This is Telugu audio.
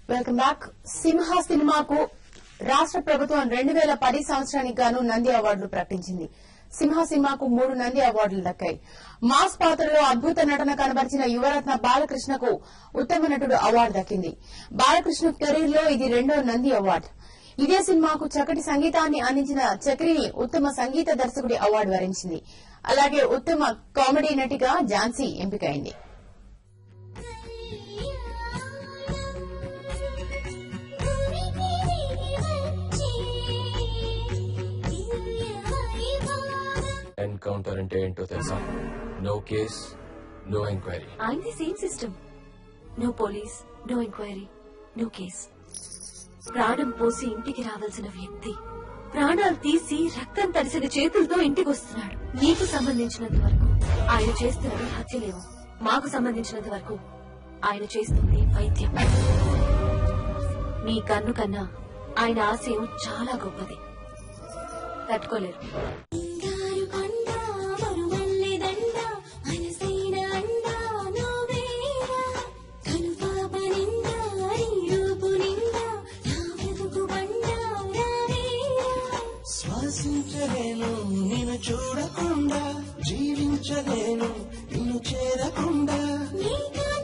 వెల్కమ్ బ్యాక్ సింహ సినిమాకు రాష్ట్ర ప్రభుత్వం రెండు వేల పది సంవత్సరానికి గాను నంది అవార్డులు ప్రకటించింది సింహ సినిమాకు మూడు నంది అవార్డులు దక్కాయి మాస్ పాత్రలో అద్భుత నటన కనబరిచిన యువరత్న బాలకృష్ణకు ఉత్తమ నటుడు అవార్డు దక్కింది బాలకృష్ణ కెరీర్ లో ఇది రెండో నంది అవార్డు ఇదే సినిమాకు చక్కటి సంగీతాన్ని అందించిన చక్రిని ఉత్తమ సంగీత దర్శకుడి అవార్డు వరించింది అలాగే ఉత్తమ కామెడీ నటిగా ఝాన్సీ ఎంపికైంది ఎన్కౌంటర్ అంటే ఏంటో తెలుసా నో కేస్ నో ఎంక్వైరీ ఆయనది same system no police no enquiry no case ప్రాణం పోసి ఇంటికి రావాల్సిన వ్యక్తి ప్రాణాలు తీసి రక్తం తడిసిన చేతులతో ఇంటికి వస్తున్నాడు నీకు సంబంధించినంత వరకు ఆయన చేస్తున్నది హత్యలేవు మాకు సంబంధించినంత వరకు ఆయన చేస్తుంది వైద్యం మీ కన్ను కన్నా ఆయన ఆశయం చాలా గొప్పది తట్టుకోలేరు బంగారు కొండ మరుమల్లె దండ మనసైన అండ నోవేరా కనుపాప నిండా నీ రూపు నిండా నా బ్రతుకు బండ రావేరా శ్వాసించలేను నిన్ను చూడకుండా జీవించలేను నిన్ను చేరకుండా నీకా